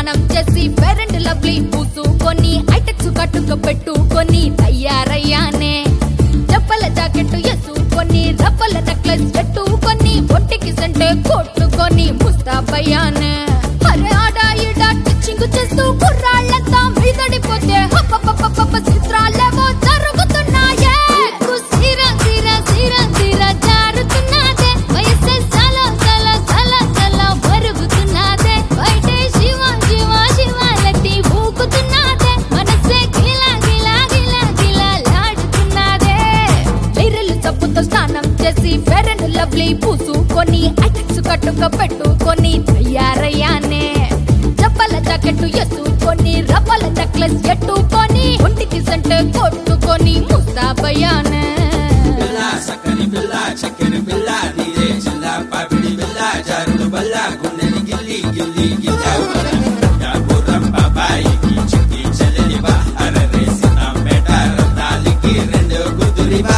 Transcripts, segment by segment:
స్నానం చేసి parent lovely పూసుకొని ఐటెక్స్ కట్టుక పెట్టుకొని తయారయ్యానే చెప్పల జాకెట్ ఎసుకొని రవ్వల నెక్లెస్ పెట్టుకొని ఒంటికి సంటే కొట్టుకొని ముస్తాబయ్యానే అరే ఆడా ఈడా టిచ్చింగ్ చేస్తూ కుర్రాళ్ళంతా మీదడిపోతే హప్పప్పప్పప్ప చిత్రాలేవో జరుగుతున్నాయే నీకు సిర సిర సిర సిర జారుతున్నదే వయస్సే చాలా చాలా చాలా చాలా మరుగుతున్నదే బయటే శివ శివ శివాలతి ఊగుతున్నదే మనసే గిలా గిలా గిలా గిలా లాడుతున్నదే లిరలు చప్పుతో స్నానం చేసి ఫెరెండ్ లవ్లీ పూసుకొని ఐటెక్స్ కట్టుక పెట్టుకొని తయారయ్యానే చెప్పల జాకెట్ ఎసుకొని రవ్వల నెక్లెస్ ఎట్టుకొని ఒంటికి సంటే కొట్టుకొని ముస్తాబయ్యానే పిల్ల చక్కని పిల్ల చక్కని పిల్ల నీరే చిల్ల పాపిడి పిల్ల జారుడు బల్ల గుండెని గిల్లి గిల్లి గిల్లాపురం బాబాయికి చిక్కి చెల్లెలి బా అరరేసిన పేట రత్నాలికి రెండు కుదురి బా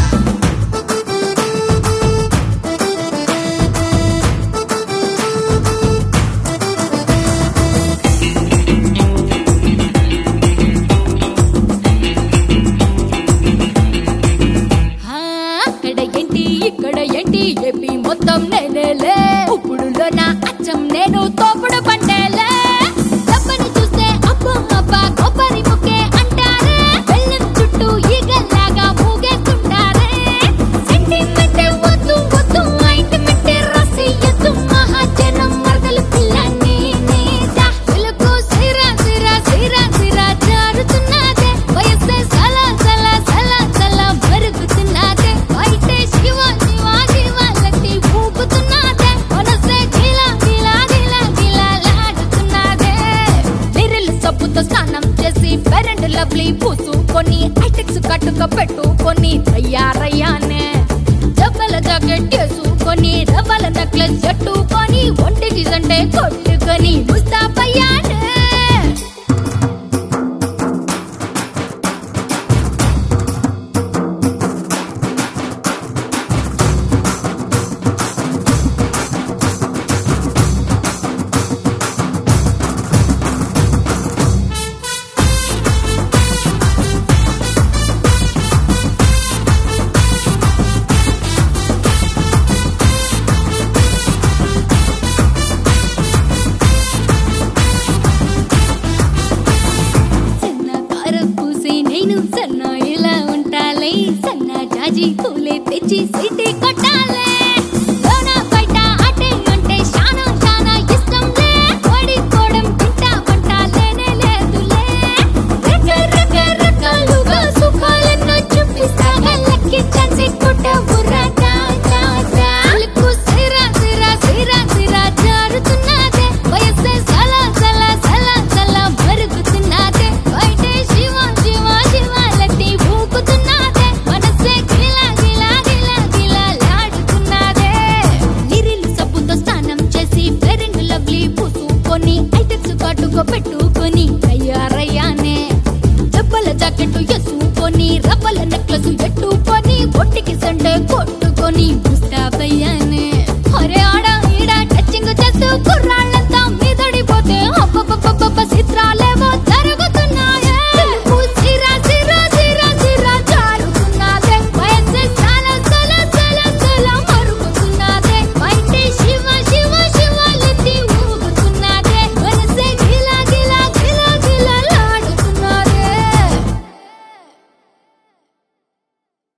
ఆ, అక్కడ ఏంటి ఇక్కడ ఏంటి ఏపీ మొత్తం నేనేలే ఇప్పుడు నా అచ్చం నేను తోపుడు పంటేలే డబ్బని చూస్తే అబ్బో అబ్బా కొబ్బరి ముక్కే అంటారే బెల్లం చుట్టూ ఈగల్లాగా మూగేస్తుంటారే సెంటిమెంట్ వద్దు వద్దు ఆయింట్మెంట్ రాసి ఎద్దు మహాజనం మరదలు పిల్ల నేనేదా పిలుకు సిరా సిరా సిరా సిరా జారుతున్నదే వయస్సే సలా సలా సలా సలా మరుగుతున్నదే బయటే శివ శివ శివాలకి ఊపుతున్నదే మనసే గిలా గిలా గిలా గిలా లాడుతున్నదే లిరిల్ సబ్బుతో స్నానం చేసి పేరెంట్ లవ్లీ పూసుకొని ఐటెక్స్ కట్టుక పెట్టుకొని తయారయ్యానే జబ్బల జాకెట్ వేసుకొని రవ్వల నెక్లెస్ చెట్టుకొని ఒంటికి సంటే కొట్టుకొని ముస్తాబయ్యానే సన్న కారం పూసి నేను సన్న ఇలా ఉంటాలే సన్న జాజి పూలే తెచ్చి సిటీ కొట్టాలి